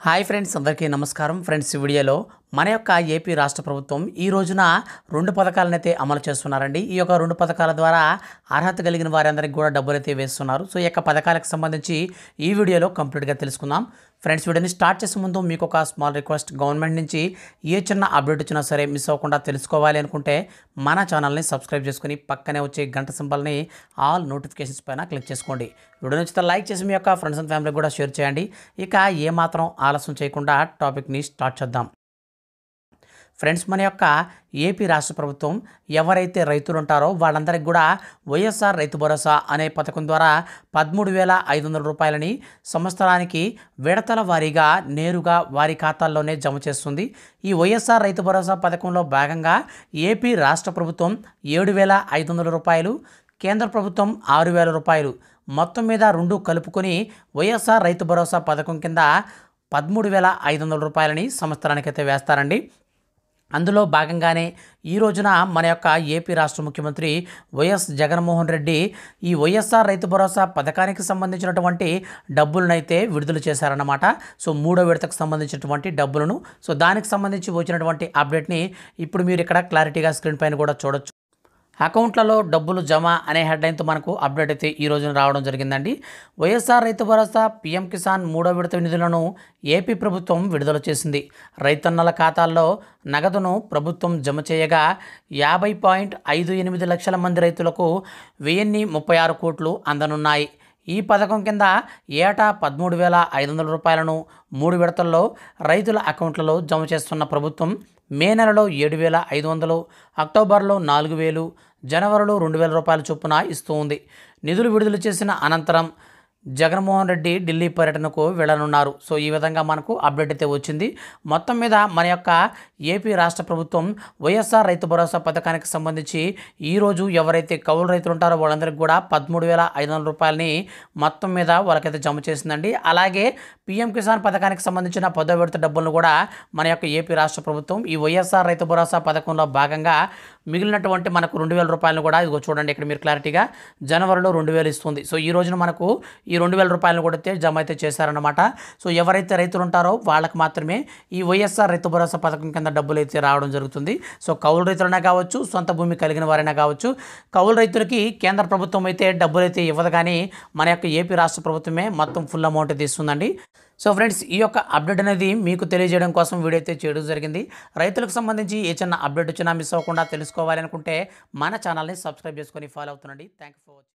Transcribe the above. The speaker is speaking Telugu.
హాయ్ ఫ్రెండ్స్ అందరికీ నమస్కారం ఫ్రెండ్స్ ఈ వీడియోలో మన యొక్క ఏపీ రాష్ట్ర ప్రభుత్వం ఈ రోజున రెండు పథకాలను అయితే అమలు చేస్తున్నారండి ఈ యొక్క రెండు పథకాల ద్వారా అర్హత కలిగిన వారందరికీ కూడా డబ్బులు అయితే వేస్తున్నారు సో ఈ యొక్క పథకాలకు సంబంధించి ఈ వీడియోలో కంప్లీట్గా తెలుసుకుందాం ఫ్రెండ్స్ వీడియోని స్టార్ట్ చేసే ముందు మీకు ఒక స్మాల్ రిక్వెస్ట్ గవర్నమెంట్ నుంచి ఏ చిన్న అప్డేట్ వచ్చినా సరే మిస్ అవ్వకుండా తెలుసుకోవాలి అనుకుంటే మన ఛానల్ని సబ్స్క్రైబ్ చేసుకుని పక్కనే వచ్చే గంట సింబల్ని ఆల్ నోటిఫికేషన్స్ పైన క్లిక్ చేసుకోండి వీడియో నచ్చితే లైక్ చేసి మీ యొక్క ఫ్రెండ్స్ అండ్ ఫ్యామిలీకి కూడా షేర్ చేయండి ఇక ఏమాత్రం ఆలస్యం చేయకుండా టాపిక్ని స్టార్ట్ చేద్దాం ఫ్రెండ్స్ మన యొక్క ఏపీ రాష్ట్ర ప్రభుత్వం ఎవరైతే రైతులు ఉంటారో వాళ్ళందరికీ కూడా వైఎస్ఆర్ రైతు భరోసా అనే పథకం ద్వారా పదమూడు వేల ఐదు వందల రూపాయలని సంవత్సరానికి విడతల వారీగా నేరుగా వారి ఖాతాల్లోనే జమ చేస్తుంది ఈ వైఎస్ఆర్ రైతు భరోసా పథకంలో భాగంగా ఏపీ రాష్ట్ర ప్రభుత్వం ఏడు వేల ఐదు వందల రూపాయలు కేంద్ర ప్రభుత్వం ఆరు వేల రూపాయలు మొత్తం మీద రెండు కలుపుకొని వైఎస్ఆర్ రైతు భరోసా పథకం కింద పదమూడు వేల ఐదు వందల రూపాయలని సంవత్సరానికైతే వేస్తారండి అందులో భాగంగానే ఈ రోజున మన యొక్క ఏపీ రాష్ట్ర ముఖ్యమంత్రి వైఎస్ జగన్మోహన్ రెడ్డి ఈ వైఎస్ఆర్ రైతు భరోసా పథకానికి సంబంధించినటువంటి డబ్బులనైతే విడుదల చేశారన్నమాట సో మూడో విడతకు సంబంధించినటువంటి డబ్బులను సో దానికి సంబంధించి వచ్చినటువంటి అప్డేట్ని ఇప్పుడు మీరు ఇక్కడ క్లారిటీగా స్క్రీన్ పైన కూడా చూడొచ్చు అకౌంట్లలో డబ్బులు జమ అనే హెడ్లైన్తో మనకు అప్డేట్ అయితే ఈ రోజున రావడం జరిగిందండి వైఎస్ఆర్ రైతు భరోసా పీఎం కిసాన్ మూడో విడత నిధులను ఏపీ ప్రభుత్వం విడుదల చేసింది రైతన్నల ఖాతాల్లో నగదును ప్రభుత్వం జమ చేయగా యాభై పాయింట్ ఐదు ఎనిమిది లక్షల మంది రైతులకు వెయ్యిన్ని ముప్పై ఆరు కోట్లు అందనున్నాయి ఈ పథకం కింద ఏటా పదమూడు వేల ఐదు వందల రూపాయలను మూడు విడతల్లో రైతుల అకౌంట్లలో జమ చేస్తున్న ప్రభుత్వం మే నెలలో ఏడు వేల ఐదు వందలు అక్టోబర్లో నాలుగు వేలు జనవరిలో రెండు వేల రూపాయల చొప్పున ఇస్తూ ఉంది నిధులు విడుదల చేసిన అనంతరం జగన్మోహన్ రెడ్డి ఢిల్లీ పర్యటనకు వెళ్ళనున్నారు సో ఈ విధంగా మనకు అప్డేట్ అయితే వచ్చింది మొత్తం మీద మన యొక్క ఏపీ రాష్ట్ర ప్రభుత్వం వైఎస్ఆర్ రైతు భరోసా పథకానికి సంబంధించి ఈరోజు ఎవరైతే కౌలు రైతులు ఉంటారో వాళ్ళందరికీ కూడా పదమూడు వేల ఐదు వందల రూపాయలని మొత్తం మీద వాళ్ళకైతే జమ చేసిందండి అలాగే పీఎం కిసాన్ పథకానికి సంబంధించిన పదో విడత డబ్బులను కూడా మన యొక్క ఏపీ రాష్ట్ర ప్రభుత్వం ఈ వైఎస్ఆర్ రైతు భరోసా పథకంలో భాగంగా మిగిలినటువంటి మనకు రెండు వేల రూపాయలను కూడా ఇదిగో చూడండి ఇక్కడ మీరు క్లారిటీగా జనవరిలో రెండు వేలు ఇస్తుంది సో ఈ రోజున మనకు ఈ రెండు వేల రూపాయలను కూడా అయితే జమ అయితే చేశారనమాట సో ఎవరైతే రైతులు ఉంటారో వాళ్ళకి మాత్రమే ఈ వైఎస్ఆర్ రైతు భరోసా పథకం కింద డబ్బులు అయితే రావడం జరుగుతుంది సో కౌలు రైతులైనా కావచ్చు సొంత భూమి కలిగిన వారైనా కావచ్చు కౌలు రైతులకి కేంద్ర ప్రభుత్వం అయితే డబ్బులు అయితే ఇవ్వదు కానీ మన యొక్క ఏపీ రాష్ట్ర ప్రభుత్వమే మొత్తం ఫుల్ అమౌంట్ అయితే ఇస్తుందండి సో ఫ్రెండ్స్ ఈ యొక్క అప్డేట్ అనేది మీకు తెలియజేయడం కోసం వీడియో అయితే చేయడం జరిగింది రైతులకు సంబంధించి ఏ చిన్న అప్డేట్ వచ్చినా మిస్ అవ్వకుండా తెలుసుకోవాలి అనుకుంటే మన ఛానల్ని సబ్స్క్రైబ్ చేసుకొని ఫాలో అవుతుండండి థ్యాంక్ యూ ఫర్ వాచింగ్